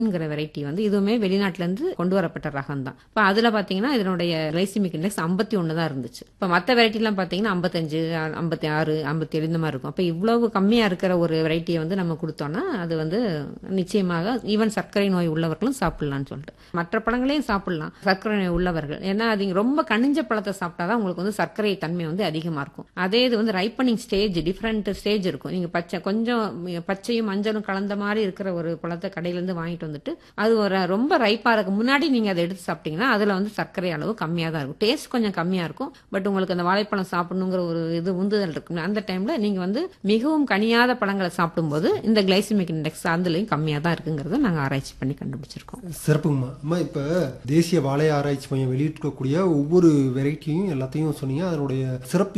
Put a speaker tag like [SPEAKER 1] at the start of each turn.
[SPEAKER 1] ங்கிற variety வந்து இதுவுமே வெளிநாட்டுல இருந்து கொண்டு வரப்பட்ட ரகம் தான் இப்ப அதுல பாத்தீங்கன்னா இதனுடைய கிளைசிமிக் இண்டெக்ஸ் ஐம்பத்தி ஒன்னு தான் இருந்துச்சு இப்ப மத்த வெரைட்டி எல்லாம் பாத்தீங்கன்னா ஐம்பத்தஞ்சு ஐம்பத்தி ஆறு ஐம்பத்தி ஏழு இந்த மாதிரி இருக்கும் அப்ப இவ்வளவு கம்மியா இருக்கிற ஒரு வெரைட்டியை வந்து நம்ம கொடுத்தோம்னா அது வந்து நிச்சயமாக ஈவன் சர்க்கரை நோய் உள்ளவர்களும் சாப்பிடலாம்னு சொல்லிட்டு மற்ற பழங்களையும் சாப்பிடலாம் சர்க்கரை நோய் உள்ளவர்கள் ஏன்னா அது ரொம்ப கனிஞ்ச பழத்தை சாப்பிட்டாதான் உங்களுக்கு வந்து சர்க்கரை தன்மை வந்து அதிகமா இருக்கும் அதே இது வந்து ரைப்பனிங் ஸ்டேஜ் டிஃப்ரெண்ட் ஸ்டேஜ் இருக்கும் நீங்க பச்சை கொஞ்சம் பச்சையும் மஞ்சளும் கலந்த மாதிரி இருக்கிற ஒரு பழத்தை கடையில இருந்து வாங்கிட்டு வந்துட்டு அது ஒரு ரொம்ப ரைப்பா இருக்கு முன்னாடி நீங்க அதை எடுத்து சாப்பிட்டீங்கன்னா அதுல வந்து சர்க்கரை அளவு கம்மியா தான் இருக்கும் டேஸ்ட் கொஞ்சம் கம்மியா இருக்கும் பட் உங்களுக்கு அந்த வாழைப்பழம் சாப்பிடணுங்கிற ஒரு இது உந்துதல் இருக்கும் அந்த டைம்ல நீங்க வந்து மிகவும் கனியாத பழங்களை சாப்பிடும்போது இந்த கிளைசிமிக் இண்டெக்ஸ் அதுலயும் கம்மியா தான் இருக்குங்கிறத நாங்க ஆராய்ச்சி பண்ணி கண்டுபிடிச்சிருக்கோம்
[SPEAKER 2] சிறப்புங்கம்மா அம்மா இப்போ தேசிய வாழை ஆராய்ச்சி மையம் வெளியிட்டிருக்கக்கூடிய ஒவ்வொரு வெரைட்டியும் எல்லாத்தையும் சொன்னீங்க அதனுடைய சிறப்பு